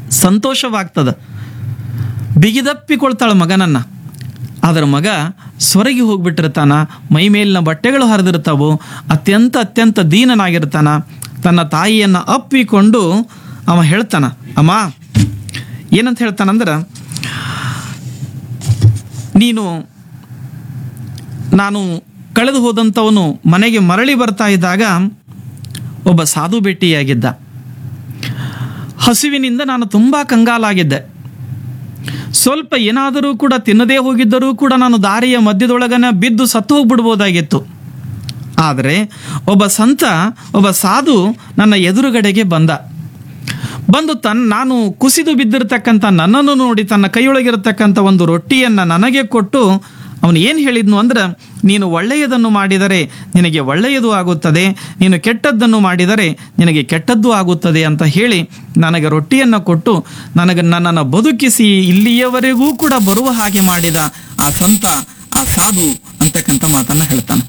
ಸಂತೋಷವಾಗ್ತದ ಬಿಗಿದಪ್ಪಿಕೊಳ್ತಾಳೆ ಮಗನನ್ನ ಅದರ ಮಗ ಸ್ವರಗಿ ಹೋಗ್ಬಿಟ್ಟಿರ್ತಾನ ಮೈ ಮೇಲಿನ ಬಟ್ಟೆಗಳು ಹರಿದಿರ್ತಾವು ಅತ್ಯಂತ ಅತ್ಯಂತ ದೀನನಾಗಿರ್ತಾನ ತನ್ನ ತಾಯಿಯನ್ನು ಅಪ್ಪಿಕೊಂಡು ಅವ ಹೇಳ್ತಾನ ಅಮ್ಮ ಏನಂತ ಹೇಳ್ತಾನಂದ್ರೆ ನೀನು ನಾನು ಕಳೆದು ಹೋದಂಥವನು ಮನೆಗೆ ಮರಳಿ ಬರ್ತಾ ಇದ್ದಾಗ ಒಬ್ಬ ಸಾಧು ಭೇಟಿಯಾಗಿದ್ದ ಹಸಿವಿನಿಂದ ನಾನು ತುಂಬ ಕಂಗಾಲಾಗಿದ್ದೆ ಸ್ವಲ್ಪ ಏನಾದರೂ ಕೂಡ ತಿನ್ನದೇ ಹೋಗಿದ್ದರೂ ಕೂಡ ನಾನು ದಾರಿಯ ಮಧ್ಯದೊಳಗನ ಬಿದ್ದು ಸತ್ತು ಹೋಗ್ಬಿಡ್ಬೋದಾಗಿತ್ತು ಆದರೆ ಒಬ್ಬ ಸಂತ ಒಬ್ಬ ಸಾಧು ನನ್ನ ಎದುರುಗಡೆಗೆ ಬಂದ ಬಂದು ತನ್ನ ನಾನು ಕುಸಿದು ಬಿದ್ದಿರತಕ್ಕಂಥ ನನ್ನನ್ನು ನೋಡಿ ತನ್ನ ಕೈಯೊಳಗಿರತಕ್ಕಂಥ ಒಂದು ರೊಟ್ಟಿಯನ್ನು ನನಗೆ ಕೊಟ್ಟು ಅವನು ಏನು ಹೇಳಿದ್ನು ಅಂದ್ರೆ ನೀನು ಒಳ್ಳೆಯದನ್ನು ಮಾಡಿದರೆ ನಿನಗೆ ಒಳ್ಳೆಯದು ಆಗುತ್ತದೆ ನೀನು ಕೆಟ್ಟದ್ದನ್ನು ಮಾಡಿದರೆ ನಿನಗೆ ಕೆಟ್ಟದ್ದು ಆಗುತ್ತದೆ ಅಂತ ಹೇಳಿ ನನಗೆ ರೊಟ್ಟಿಯನ್ನು ಕೊಟ್ಟು ನನಗೆ ನನ್ನನ್ನು ಬದುಕಿಸಿ ಇಲ್ಲಿಯವರೆಗೂ ಕೂಡ ಬರುವ ಹಾಗೆ ಮಾಡಿದ ಆ ಸಂತ ಆ ಸಾಧು ಅಂತಕ್ಕಂಥ ಮಾತನ್ನು ಹೇಳ್ತಾನೆ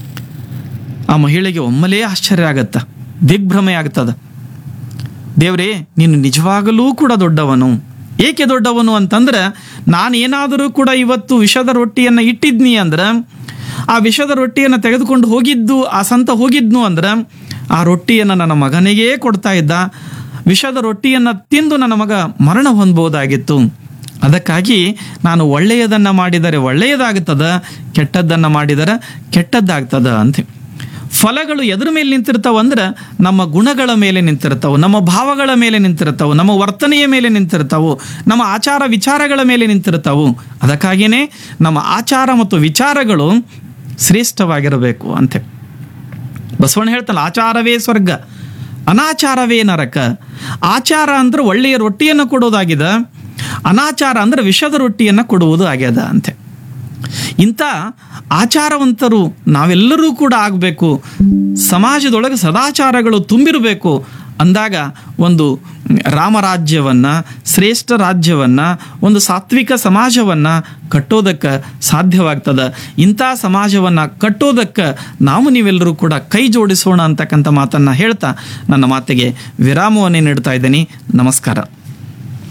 ಆ ಮಹಿಳೆಗೆ ಒಮ್ಮೆಲೇ ಆಶ್ಚರ್ಯ ಆಗತ್ತ ದಿಗ್ಭ್ರಮೆ ಆಗ್ತದ ದೇವ್ರೇ ನೀನು ನಿಜವಾಗಲೂ ಕೂಡ ದೊಡ್ಡವನು ಏಕೆ ದೊಡ್ಡವನು ಅಂತಂದ್ರೆ ನಾನು ಏನಾದರೂ ಕೂಡ ಇವತ್ತು ವಿಷದ ರೊಟ್ಟಿಯನ್ನು ಇಟ್ಟಿದ್ನಿ ಅಂದ್ರೆ ಆ ವಿಷದ ರೊಟ್ಟಿಯನ್ನು ತೆಗೆದುಕೊಂಡು ಹೋಗಿದ್ದು ಆ ಸಂತ ಹೋಗಿದ್ನು ಅಂದ್ರೆ ಆ ರೊಟ್ಟಿಯನ್ನು ನನ್ನ ಮಗನಿಗೇ ಕೊಡ್ತಾ ಇದ್ದ ವಿಷದ ರೊಟ್ಟಿಯನ್ನು ತಿಂದು ನನ್ನ ಮಗ ಮರಣ ಹೊಂದ್ಬೋದಾಗಿತ್ತು ಅದಕ್ಕಾಗಿ ನಾನು ಒಳ್ಳೆಯದನ್ನು ಮಾಡಿದರೆ ಒಳ್ಳೆಯದಾಗುತ್ತದೆ ಕೆಟ್ಟದ್ದನ್ನು ಮಾಡಿದರೆ ಕೆಟ್ಟದ್ದಾಗ್ತದ ಅಂತ ಫಲಗಳು ಎದ್ರ ಮೇಲೆ ನಿಂತಿರ್ತಾವ ಅಂದ್ರೆ ನಮ್ಮ ಗುಣಗಳ ಮೇಲೆ ನಿಂತಿರ್ತಾವೆ ನಮ್ಮ ಭಾವಗಳ ಮೇಲೆ ನಿಂತಿರ್ತಾವೆ ನಮ್ಮ ವರ್ತನೆಯ ಮೇಲೆ ನಿಂತಿರ್ತಾವು ನಮ್ಮ ಆಚಾರ ವಿಚಾರಗಳ ಮೇಲೆ ನಿಂತಿರ್ತಾವು ಅದಕ್ಕಾಗಿಯೇ ನಮ್ಮ ಆಚಾರ ಮತ್ತು ವಿಚಾರಗಳು ಶ್ರೇಷ್ಠವಾಗಿರಬೇಕು ಅಂತೆ ಬಸವಣ್ಣ ಹೇಳ್ತಾನೆ ಆಚಾರವೇ ಸ್ವರ್ಗ ಅನಾಚಾರವೇ ನರಕ ಆಚಾರ ಅಂದ್ರೆ ಒಳ್ಳೆಯ ರೊಟ್ಟಿಯನ್ನು ಕೊಡೋದಾಗಿದೆ ಅನಾಚಾರ ಅಂದ್ರೆ ವಿಷದ ರೊಟ್ಟಿಯನ್ನು ಕೊಡುವುದು ಆಗ್ಯದ ಅಂತೆ ಇಂಥ ಆಚಾರವಂತರು ನಾವೆಲ್ಲರೂ ಕೂಡ ಆಗಬೇಕು ಸಮಾಜದೊಳಗೆ ಸದಾಚಾರಗಳು ತುಂಬಿರಬೇಕು ಅಂದಾಗ ಒಂದು ರಾಮರಾಜ್ಯವನ್ನು ಶ್ರೇಷ್ಠ ರಾಜ್ಯವನ್ನು ಒಂದು ಸಾತ್ವಿಕ ಸಮಾಜವನ್ನು ಕಟ್ಟೋದಕ್ಕೆ ಸಾಧ್ಯವಾಗ್ತದೆ ಇಂಥ ಸಮಾಜವನ್ನು ಕಟ್ಟೋದಕ್ಕೆ ನಾವು ನೀವೆಲ್ಲರೂ ಕೂಡ ಕೈ ಜೋಡಿಸೋಣ ಅಂತಕ್ಕಂಥ ಮಾತನ್ನು ಹೇಳ್ತಾ ನನ್ನ ಮಾತಿಗೆ ವಿರಾಮವನ್ನೇ ನೀಡ್ತಾ ಇದ್ದೀನಿ ನಮಸ್ಕಾರ